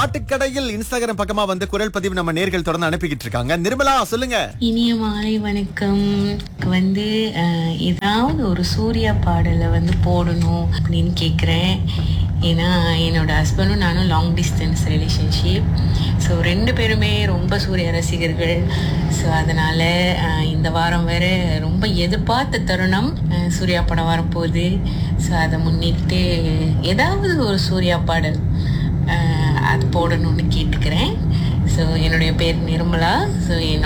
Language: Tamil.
பாட்டுக்கடையில் இன்ஸ்டாகிராம் பக்கமா வந்து குரல் பதிவு நம்ம நேர்கள் தொடர்ந்து அனுப்பிக்கிட்டு இருக்காங்க நிர்மலா சொல்லுங்க இனிய மாலை வணக்கம் வந்து அஹ், ஏதாவது ஒரு சூர்யா பாடலை வந்து போடணும் அப்படின்னு கேட்குறேன் ஏன்னா என்னோட ஹஸ்பண்டும் நானும் லாங் டிஸ்டன்ஸ் ரிலேஷன்ஷிப் ஸோ ரெண்டு பேருமே ரொம்ப சூர்யா ரசிகர்கள் ஸோ அதனால் இந்த வாரம் வேற ரொம்ப எதிர்பார்த்த தருணம் அஹ், சூர்யா படம் வரப்போகுது ஸோ அதை முன்னிட்டு ஏதாவது ஒரு சூர்யா பாடல் அஹ், அது போடணும்னு கேட்டுக்கிறேன் ஸோ என்னுடைய பேர் நிர்மலா ஸோ என்னோட